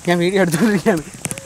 ഞാൻ വീഡിയോ എടുത്തുകൊണ്ടിരിക്കുകയാണ്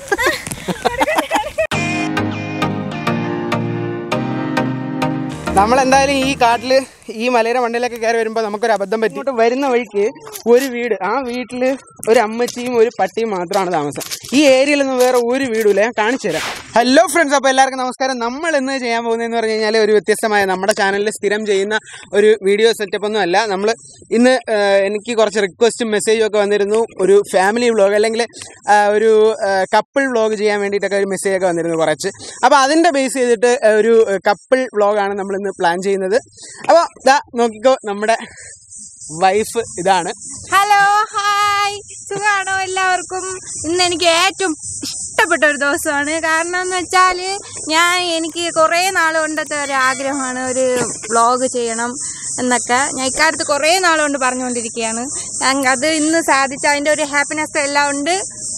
നമ്മളെന്തായാലും ഈ കാട്ടിൽ ഈ മലയുടെ മണ്ടയിലൊക്കെ കയറി വരുമ്പോൾ നമുക്കൊരു അബദ്ധം പറ്റി ഇങ്ങോട്ട് വരുന്ന വഴിക്ക് ഒരു വീട് ആ വീട്ടിൽ ഒരു അമ്മച്ചിയും ഒരു പട്ടിയും മാത്രമാണ് താമസം ഈ ഏരിയയിലൊന്നും വേറെ ഒരു വീടുമില്ല ഞാൻ കാണിച്ചു തരാം ഹലോ ഫ്രണ്ട്സ് അപ്പോൾ എല്ലാവർക്കും നമസ്കാരം നമ്മൾ ഇന്ന് ചെയ്യാൻ പോകുന്നതെന്ന് പറഞ്ഞു കഴിഞ്ഞാൽ ഒരു വ്യത്യസ്തമായ നമ്മുടെ ചാനലിൽ സ്ഥിരം ചെയ്യുന്ന ഒരു വീഡിയോ സെറ്റപ്പ് ഒന്നും അല്ല നമ്മൾ ഇന്ന് ആ, എനിക്ക് കുറച്ച് റിക്വസ്റ്റും മെസ്സേജും ഒക്കെ വന്നിരുന്നു ഒരു ഫാമിലി വ്ളോഗ് അല്ലെങ്കിൽ ആ, ഒരു കപ്പിൾ വ്ളോഗ് ചെയ്യാൻ വേണ്ടിയിട്ടൊക്കെ ഒരു മെസ്സേജ് ഒക്കെ വന്നിരുന്നു കുറച്ച് അപ്പോൾ അതിൻ്റെ ബേസ് ചെയ്തിട്ട് ആ, ഒരു കപ്പിൾ വ്ളോഗാണ് നമ്മൾ ഇന്ന് പ്ലാൻ ചെയ്യുന്നത് അപ്പോൾ ഇതാ നോക്കിക്കോ നമ്മുടെ വൈഫ് ഇതാണ് ഹലോ ഹായ് സുഖാണോ എല്ലാവർക്കും ഇന്ന് എനിക്ക് ഏറ്റവും ഇഷ്ടപ്പെട്ട ഒരു ദിവസമാണ് കാരണം എന്ന് വെച്ചാൽ ഞാൻ എനിക്ക് കുറേ നാൾ കൊണ്ടത്തെ ഒരു ആഗ്രഹമാണ് ഒരു വ്ളോഗ് ചെയ്യണം എന്നൊക്കെ ഞാൻ ഇക്കാലത്ത് കുറേ നാൾ കൊണ്ട് പറഞ്ഞുകൊണ്ടിരിക്കുകയാണ് ഞാൻ അത് ഇന്ന് സാധിച്ച അതിൻ്റെ ഒരു ഹാപ്പിനെസ് എല്ലാം ഉണ്ട്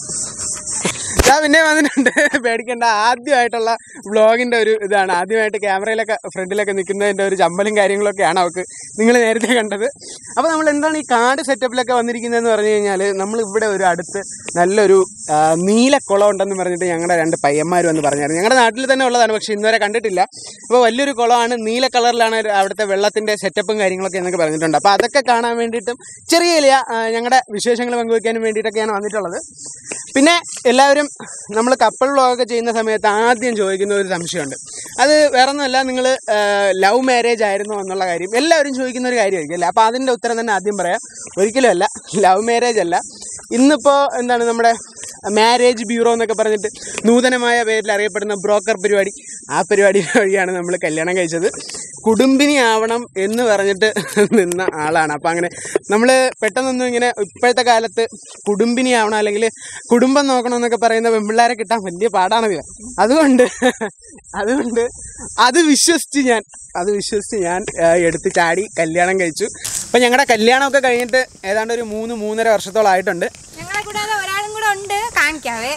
ഞാൻ പിന്നെ വന്നിട്ടുണ്ട് പേടിക്കേണ്ട ആദ്യമായിട്ടുള്ള വ്ളോഗിന്റെ ഒരു ഇതാണ് ആദ്യമായിട്ട് ക്യാമറയിലൊക്കെ ഫ്രണ്ടിലൊക്കെ നിൽക്കുന്നതിന്റെ ഒരു ചമ്പലും കാര്യങ്ങളൊക്കെയാണ് അവർക്ക് നിങ്ങൾ നേരത്തെ കണ്ടത് അപ്പോൾ നമ്മൾ എന്താണ് ഈ കാട് സെറ്റപ്പിലൊക്കെ വന്നിരിക്കുന്നതെന്ന് പറഞ്ഞു കഴിഞ്ഞാൽ നമ്മൾ ഇവിടെ ഒരു അടുത്ത് നല്ലൊരു ആ, നീലക്കുളം ഉണ്ടെന്ന് പറഞ്ഞിട്ട് ഞങ്ങളുടെ രണ്ട് പയ്യന്മാർ വന്ന് പറഞ്ഞായിരുന്നു ഞങ്ങളുടെ നാട്ടിൽ തന്നെ ഉള്ളതാണ് പക്ഷെ ഇന്നുവരെ കണ്ടിട്ടില്ല അപ്പോൾ വലിയൊരു കുളമാണ് നീല കളറിലാണ് ഒരു അവിടുത്തെ വെള്ളത്തിന്റെ സെറ്റപ്പും കാര്യങ്ങളൊക്കെ എന്നൊക്കെ പറഞ്ഞിട്ടുണ്ട് അപ്പോൾ അതൊക്കെ കാണാൻ വേണ്ടിയിട്ടും ചെറിയ ചെറിയ ആ, ഞങ്ങളുടെ വിശേഷങ്ങൾ പങ്കുവയ്ക്കാനും വേണ്ടിയിട്ടൊക്കെയാണ് വന്നിട്ടുള്ളത് പിന്നെ എല്ലാവരും നമ്മൾ കപ്പിൾ വ്ളോഗൊക്കെ ചെയ്യുന്ന സമയത്ത് ആദ്യം ചോദിക്കുന്ന ഒരു സംശയമുണ്ട് അത് വേറെ ഒന്നുമല്ല നിങ്ങൾ ലവ് മാരേജ് ആയിരുന്നോ എന്നുള്ള കാര്യം എല്ലാവരും ചോദിക്കുന്ന ഒരു കാര്യമായിരിക്കും അല്ലേ അപ്പോൾ അതിൻ്റെ ഉത്തരം തന്നെ ആദ്യം പറയാം ഒരിക്കലും അല്ല ലവ് മാരേജ് അല്ല ഇന്നിപ്പോൾ എന്താണ് നമ്മുടെ മാരേജ് ബ്യൂറോ എന്നൊക്കെ പറഞ്ഞിട്ട് നൂതനമായ പേരിൽ അറിയപ്പെടുന്ന ബ്രോക്കർ പരിപാടി ആ പരിപാടി വഴിയാണ് നമ്മൾ കല്യാണം കഴിച്ചത് കുടുംബിനി ആവണം എന്ന് പറഞ്ഞിട്ട് നിന്ന ആളാണ് അപ്പം അങ്ങനെ നമ്മൾ പെട്ടെന്നൊന്നും ഇങ്ങനെ ഇപ്പോഴത്തെ കാലത്ത് കുടുംബിനി ആവണം അല്ലെങ്കിൽ കുടുംബം നോക്കണം എന്നൊക്കെ പറയുന്ന പെൺപിള്ളേരെ കിട്ടാൻ വലിയ പാടാണത് അതുകൊണ്ട് അതുകൊണ്ട് അത് വിശ്വസിച്ച് ഞാൻ അത് വിശ്വസിച്ച് ഞാൻ ആ, എടുത്ത് ചാടി കല്യാണം കഴിച്ചു അപ്പം ഞങ്ങളുടെ കല്യാണമൊക്കെ കഴിഞ്ഞിട്ട് ഏതാണ്ട് ഒരു മൂന്ന് മൂന്നര വർഷത്തോളം ആയിട്ടുണ്ട് ഞങ്ങളെ കൂടാതെ ഒരാളും കൂടെ ഉണ്ട് കാണിക്കാവേ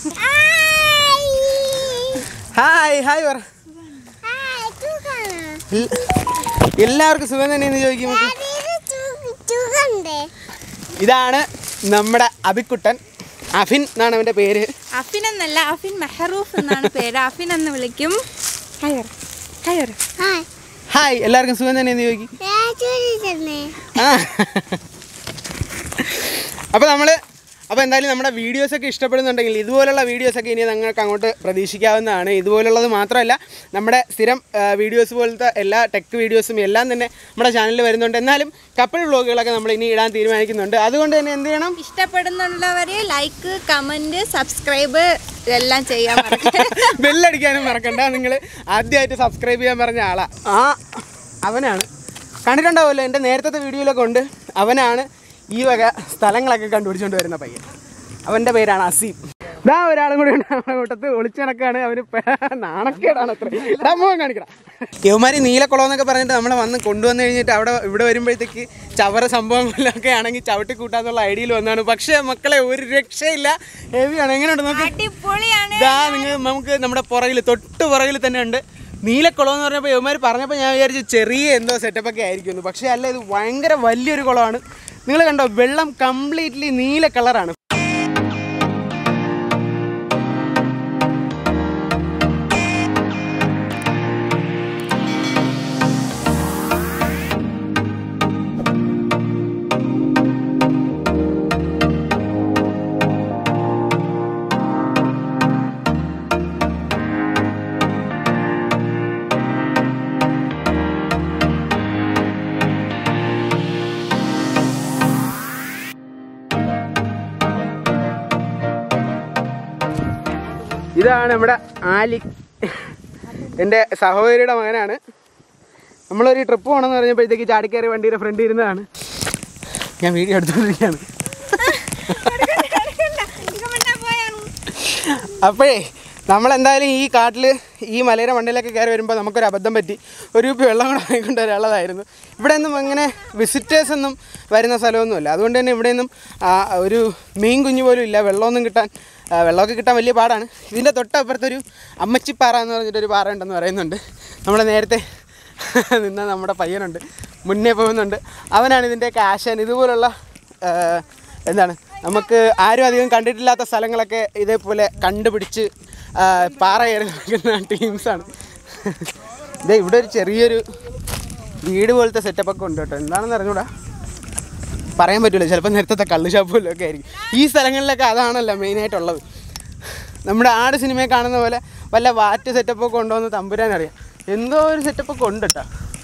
ഹായ് ഹായ് പറ എൽ- എല്ലാവർക്കും സുഖം തന്നെയെന്ന് ചോദിക്കും നമുക്ക് ഇതാണ് നമ്മുടെ അബിക്കുട്ടൻ അഫിൻ എന്നാണ് അവൻ്റെ പേര് അഫിൻ എന്നല്ല അഫിൻ മെഹറൂഫ് എന്നാണ് പേര് അഫിൻ എന്ന് വിളിക്കും ഹായ് പറ ഹായ് പറ ഹായ് എല്ലാവർക്കും സുഖം തന്നെയെന്ന് ചോദിക്കും ആ അപ്പോൾ നമ്മൾ അപ്പോൾ എന്തായാലും നമ്മുടെ വീഡിയോസൊക്കെ ഇഷ്ടപ്പെടുന്നുണ്ടെങ്കിൽ ഇതുപോലുള്ള വീഡിയോസൊക്കെ ഇനി നിങ്ങൾക്ക് അങ്ങോട്ട് പ്രതീക്ഷിക്കാവുന്നതാണ് ഇതുപോലുള്ളത് മാത്രമല്ല നമ്മുടെ സ്ഥിരം വീഡിയോസ് പോലത്തെ എല്ലാ ടെക് വീഡിയോസും എല്ലാം തന്നെ നമ്മുടെ ചാനലിൽ വരുന്നുണ്ട് എന്നാലും കപ്പിൾ വ്ളോഗുകളൊക്കെ നമ്മൾ ഇനി ഇടാൻ തീരുമാനിക്കുന്നുണ്ട് അതുകൊണ്ട് തന്നെ എന്ത് ചെയ്യണം ഇഷ്ടപ്പെടുന്നുള്ളവര് ലൈക്ക് കമന്റ് സബ്സ്ക്രൈബ് എല്ലാം ചെയ്യാൻ മറക്കരുത്. ബെല്ലടിക്കാനും മറക്കണ്ട നിങ്ങൾ ആദ്യമായിട്ട് സബ്സ്ക്രൈബ് ചെയ്യാൻ പറഞ്ഞ ആളാ ആ അവനാണ് കണ്ടിട്ടുണ്ടാവുമല്ലോ എൻ്റെ നേരത്തെ വീഡിയോയിലൊക്കെ ഉണ്ട് അവനാണ് ഈ വക സ്ഥലങ്ങളൊക്കെ കണ്ടുപിടിച്ചുകൊണ്ട് വരുന്ന പയ്യൻ അവൻ്റെ പേരാണ് അസീം ഇതാ ഒരാളും കൂടി ഉണ്ട് നമ്മുടെ കൂട്ടത്ത് ഒളിച്ചു നടക്കാണ് അവന് പേ- നാണക്കേടാണ് അത്ര ഇടാ മുഖം കാണിക്കണം യവമാരി നീലക്കുളം എന്നൊക്കെ പറഞ്ഞിട്ട് നമ്മളെ വന്ന് കൊണ്ടുവന്ന് കഴിഞ്ഞിട്ട് അവിടെ ഇവിടെ വരുമ്പോഴത്തേക്ക് ചവറ സംഭവങ്ങളിലൊക്കെ ആണെങ്കിൽ ചവിട്ടി കൂട്ടാന്നുള്ള ഐഡിയയിൽ വന്നാണ് പക്ഷേ മക്കളെ ഒരു രക്ഷയില്ല ഹെവിയാണ് എങ്ങനെയുണ്ട് നോക്ക് അടിപൊളിയാണ് ഇതാ നിങ്ങൾ നമുക്ക് നമ്മുടെ പുറകിൽ തൊട്ട് പുറകിൽ തന്നെ ഉണ്ട് നീലക്കുളം എന്ന് പറഞ്ഞപ്പോൾ യവന്മാർ പറഞ്ഞപ്പോൾ ഞാൻ വിചാരിച്ചു ചെറിയ എന്തോ സെറ്റപ്പൊക്കെ ആയിരിക്കുന്നു പക്ഷേ അല്ല ഇത് ഭയങ്കര വലിയൊരു കുളമാണ് നിങ്ങൾ കണ്ടോ വെള്ളം കംപ്ലീറ്റ്ലി നീല കളറാണ് ഇതാണ് നമ്മുടെ ആലി എൻ്റെ സഹോദരിയുടെ മകനാണ് നമ്മളൊരു ട്രിപ്പ് പോകണമെന്ന് പറഞ്ഞപ്പോഴത്തേക്ക് ചാടിക്കയറി വണ്ടിയുടെ ഫ്രണ്ട് ഇരുന്നതാണ് ഞാൻ വീഡിയോ എടുത്തുകൊണ്ടിരിക്കുകയാണ് അപ്പോഴേ നമ്മളെന്തായാലും ഈ കാട്ടിൽ ഈ മലയുടെ മണ്ടയിലൊക്കെ കയറി വരുമ്പോൾ നമുക്കൊരു അബദ്ധം പറ്റി ഒരു കുപ്പി വെള്ളം കൂടെ വാങ്ങിക്കൊണ്ട് വരാനുള്ളതായിരുന്നു ഇവിടെ ഒന്നും അങ്ങനെ വിസിറ്റേഴ്സ് ഒന്നും വരുന്ന സ്ഥലമൊന്നുമില്ല അതുകൊണ്ട് തന്നെ ഇവിടെ ഒന്നും ആ, ഒരു മീൻ കുഞ്ഞു പോലും ഇല്ല വെള്ളമൊന്നും കിട്ടാൻ ആ, വെള്ളമൊക്കെ കിട്ടാൻ വലിയ പാടാണ് ഇതിൻ്റെ തൊട്ടപ്പുറത്തൊരു അമ്മച്ചിപ്പാറ എന്ന് പറഞ്ഞിട്ടൊരു പാറ ഉണ്ടെന്ന് പറയുന്നുണ്ട് നമ്മൾ നേരത്തെ നിന്ന നമ്മുടെ പയ്യനുണ്ട് മുന്നേ പോകുന്നുണ്ട് അവനാണ് ഇതിൻ്റെയൊക്കെ ആശാൻ ഇതുപോലുള്ള ആ, എന്താണ് നമുക്ക് ആരും അധികം കണ്ടിട്ടില്ലാത്ത സ്ഥലങ്ങളൊക്കെ ഇതേപോലെ കണ്ടുപിടിച്ച് ആ, പാറ കയറി നിൽക്കുന്ന ടീംസാണ് ഇതേ ഇവിടെ ഒരു ചെറിയൊരു വീട് പോലത്തെ സെറ്റപ്പൊക്കെ ഉണ്ട് കേട്ടോ എന്താണെന്ന് അറിഞ്ഞൂടാ പറയാൻ പറ്റില്ല ചിലപ്പോൾ നേരത്തെ കള്ള് ഷാപ്പുമല്ലോ ഒക്കെ ആയിരിക്കും ഈ സ്ഥലങ്ങളിലൊക്കെ അതാണല്ലോ മെയിനായിട്ടുള്ളത് നമ്മുടെ ആട് സിനിമയിൽ കാണുന്ന പോലെ വല്ല വാറ്റ് സെറ്റപ്പൊക്കെ ഉണ്ടോ എന്ന് തമ്പുരാൻ അറിയാം എന്തോ ഒരു സെറ്റപ്പൊക്കെ ഉണ്ട് കേട്ടോ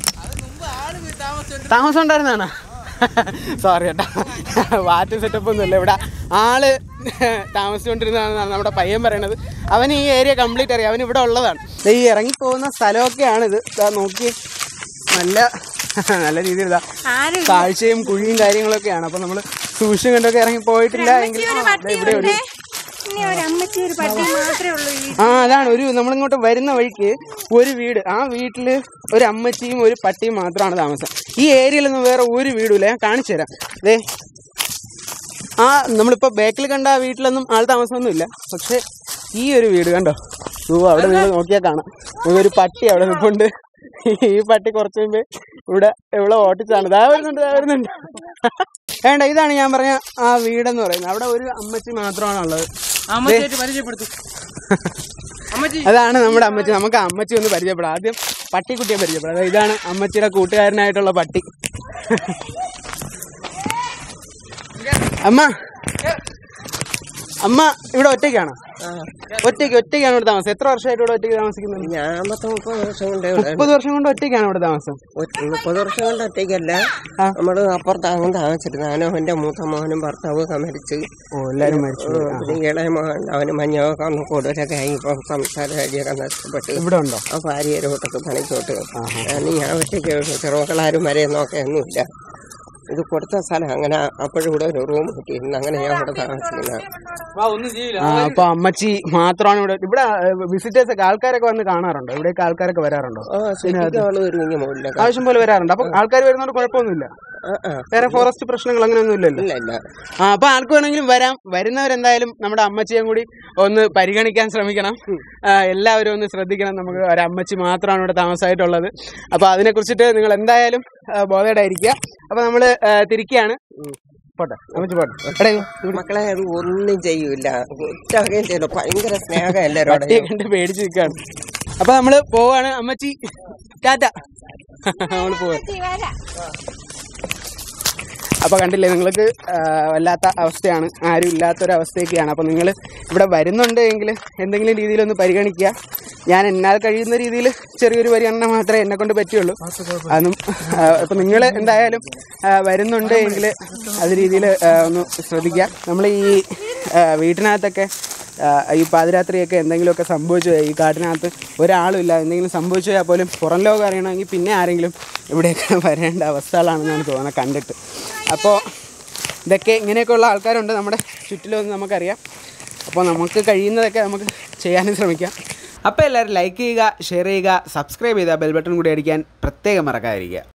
താമസം ഉണ്ടായിരുന്നാണോ സോറി കേട്ടോ വാറ്റ് സെറ്റപ്പ് ഒന്നുമില്ല ഇവിടെ ആള് താമസിച്ചുകൊണ്ടിരുന്നതാണെന്നാണ് നമ്മുടെ പയ്യൻ പറയണത് അവന് ഈ ഏരിയ കംപ്ലീറ്റ് അറിയാം അവൻ ഇവിടെ ഉള്ളതാണ് ദേ ഈ ഇറങ്ങിപ്പോകുന്ന സ്ഥലമൊക്കെയാണിത് ഇതാ നോക്കി നല്ല നല്ല രീതിയിൽ ഇതാ ആരും താഴ്ചയും കുഴിയും കാര്യങ്ങളൊക്കെയാണ് അപ്പോൾ നമ്മൾ സൂക്ഷിച്ചും കണ്ടൊക്കെ ഇറങ്ങി പോയിട്ടില്ല എങ്കിൽ ഒരു ആ, ദേ ഇവിടെ ഒരു പട്ടിയുണ്ട് ഇനി ഒരു അമ്മച്ചി ഒരു പട്ടി മാത്രമേ ഉള്ളൂ ഈ ആ അതാണ് ഒരു നമ്മളിങ്ങോട്ട് വരുന്ന വഴിക്ക് ഒരു വീട് ആ വീട്ടിൽ ഒരു അമ്മച്ചിയും ഒരു പട്ടിയും മാത്രമാണ് താമസം ഈ ഏരിയയിലൊന്നും വേറെ ഒരു വീടുമില്ല ഞാൻ കാണിച്ചു തരാം ദേ ആ നമ്മളിപ്പോൾ ബാക്കിൽ കണ്ട ആ വീട്ടിലൊന്നും ആൾ താമസമൊന്നുമില്ല പക്ഷെ ഈ ഒരു വീട് കണ്ടോ ഓ അവിടെ നിങ്ങൾ നോക്കിയാൽ കാണാം ഒരു പട്ടി അവിടെ നിൽപ്പുണ്ട് ഈ പട്ടി കുറച്ച് മുമ്പ് ഇവിടെ ഇവിടെ ഓട്ടിച്ചാണ് ഇതാ വരുന്നുണ്ട് ഇതാ വരുന്നുണ്ട് വേണ്ട ഇതാണ് ഞാൻ പറഞ്ഞ ആ വീടെന്ന് പറയുന്നത് അവിടെ ഒരു അമ്മച്ചി മാത്രമാണ് ഉള്ളത് അമ്മച്ചായിട്ട് പരിചയപ്പെടുത്തും അമ്മച്ചി അതാണ് നമ്മുടെ അമ്മച്ചി നമുക്ക് ആ അമ്മച്ചി ഒന്ന് പരിചയപ്പെടാം ആദ്യം പട്ടിക്കുട്ടിയെ പരിചയപ്പെടാം അതായത് ഇതാണ് അമ്മച്ചിയുടെ കൂട്ടുകാരനായിട്ടുള്ള പട്ടി അമ്മ അമ്മ ഇവിടെ ഒറ്റയ്ക്കാണോ ഒറ്റയ്ക്ക് ഒറ്റയ്ക്കാണ് ഇവിടെ താമസം എത്ര വർഷമായിട്ട് ഇവിടെ ഒറ്റയ്ക്ക് താമസിക്കുന്നത് ഞാൻ പത്ത് മുപ്പത് വർഷം കൊണ്ട് ഇവിടെ മുപ്പത് വർഷം കൊണ്ട് ഒറ്റയ്ക്കാണ് ഇവിടെ താമസം ഒറ്റ- മുപ്പത് വർഷം കൊണ്ട് ഒറ്റയ്ക്കല്ല ആ. നമ്മള് അപ്പുറത്ത് അങ്ങ് താമസിച്ചിരുന്നു ഞാനും എന്റെ മൂത്ത മോനും ഭർത്താവും മരിച്ച് ഓ എല്ലാരും മരിച്ചു പോയി. ആ. പിന്നെ ഇളയ മോൻ അവന് മഞ്ഞൊക്കെ ഒന്ന് കൂടുതലൊക്കെ ആയി ഇപ്പം സംസാര കാര്യമൊക്കെ നഷ്ടപ്പെട്ട് ഇവിടെ ഉണ്ടോ ആ ഭാര്യയിലോട്ടൊക്കെ പണിക്കോട്ട് ഞാൻ ഞാൻ ഒറ്റയ്ക്ക് ചെറുമക്കളാരും വരെ നോക്കുകയൊന്നുമില്ല ഇത് കൊടുത്ത സ്ഥലം അങ്ങനെ അപ്പോഴും ഇവിടെ ഒരു റൂം കിട്ടിയിരുന്നു അങ്ങനെ ഞാൻ ഇവിടെ താമസിക്കുന്നത് ആ അപ്പൊ അമ്മച്ചി മാത്രമാണ് ഇവിടെ ഇവിടെ വിസിറ്റേഴ്സ് ഒക്കെ ആൾക്കാരൊക്കെ വന്ന് കാണാറുണ്ടോ ഇവിടേക്ക് ആൾക്കാരൊക്കെ വരാറുണ്ടോ ആ ശരിക്കും ആള് വരും ഇനി മുകളിൽ ആവശ്യം പോലെ വരാറുണ്ട് അപ്പൊ ആൾക്കാർ വരുന്നതുകൊണ്ട് കുഴപ്പമൊന്നുമില്ല ആ ആ വേറെ ഫോറസ്റ്റ് പ്രശ്നങ്ങൾ അങ്ങനെയൊന്നും ഇല്ലല്ലോ ഇല്ല ഇല്ല ആ അപ്പൊ ആർക്ക് വേണമെങ്കിലും വരാം വരുന്നവരെന്തായാലും നമ്മുടെ അമ്മച്ചിയും കൂടി ഒന്ന് പരിഗണിക്കാൻ ശ്രമിക്കണം ആ, എല്ലാവരും ഒന്ന് ശ്രദ്ധിക്കണം നമുക്ക് ഒരു അമ്മച്ചി മാത്രമാണ് ഇവിടെ താമസമായിട്ടുള്ളത് അപ്പൊ അതിനെ കുറിച്ചിട്ട് നിങ്ങൾ എന്തായാലും ബോധേഡായിരിക്കുക അപ്പൊ നമ്മള് ആ, തിരിക്കുകയാണ് പോട്ടെ അമ്മച്ചി പോട്ടെ എടേ മക്കളെ അത് ഒന്നും ചെയ്യൂല ഒറ്റാകുകയും ചെയ്യില്ല ഭയങ്കര സ്നേഹം എല്ലാവരോടും പട്ടിയെ കണ്ട് പേടിച്ച് നിൽക്കുകയാണ് അപ്പൊ നമ്മള് പോവാണ് അമ്മച്ചി ടാറ്റ നമ്മള് പോവാ അപ്പോൾ കണ്ടില്ലേ നിങ്ങൾക്ക് ആ, വല്ലാത്ത അവസ്ഥയാണ് ആരും ഇല്ലാത്തൊരവസ്ഥയൊക്കെയാണ് അപ്പോൾ നിങ്ങൾ ഇവിടെ വരുന്നുണ്ട് എങ്കിൽ എന്തെങ്കിലും രീതിയിലൊന്ന് പരിഗണിക്കുക ഞാൻ എന്നാൽ കഴിയുന്ന രീതിയിൽ ചെറിയൊരു പരിഗണന മാത്രമേ എന്നെ കൊണ്ട് പറ്റുള്ളൂ അതും അപ്പോൾ നിങ്ങൾ എന്തായാലും ആ, വരുന്നുണ്ട് എങ്കിൽ അത് രീതിയിൽ ഒന്ന് ശ്രദ്ധിക്കുക നമ്മൾ ഈ ആ, വീട്ടിനകത്തൊക്കെ ആ, ഈ പാതിരാത്രിയൊക്കെ എന്തെങ്കിലുമൊക്കെ സംഭവിച്ചു പോയാൽ ഈ കാട്ടിനകത്ത് ഒരാളും ഇല്ല എന്തെങ്കിലും സംഭവിച്ചു പോയാൽ പോലും പുറം ലോകം അറിയണമെങ്കിൽ പിന്നെ ആരെങ്കിലും ഇവിടെയൊക്കെ വരേണ്ട അവസ്ഥകളാണെന്നാണ് തോന്നുന്നത് കണ്ടിട്ട് അപ്പോൾ ഇതൊക്കെ ഇങ്ങനെയൊക്കെയുള്ള ആൾക്കാരുണ്ട് നമ്മുടെ ചുറ്റിലൊന്നും നമുക്കറിയാം അപ്പോൾ നമുക്ക് കഴിയുന്നതൊക്കെ നമുക്ക് ചെയ്യാനും ശ്രമിക്കാം അപ്പോൾ എല്ലാവരും ലൈക്ക് ചെയ്യുക ഷെയർ ചെയ്യുക സബ്സ്ക്രൈബ് ചെയ്യുക ബെൽ ബട്ടൺ കൂടി അടിക്കാൻ പ്രത്യേകം മറക്കാതിരിക്കുക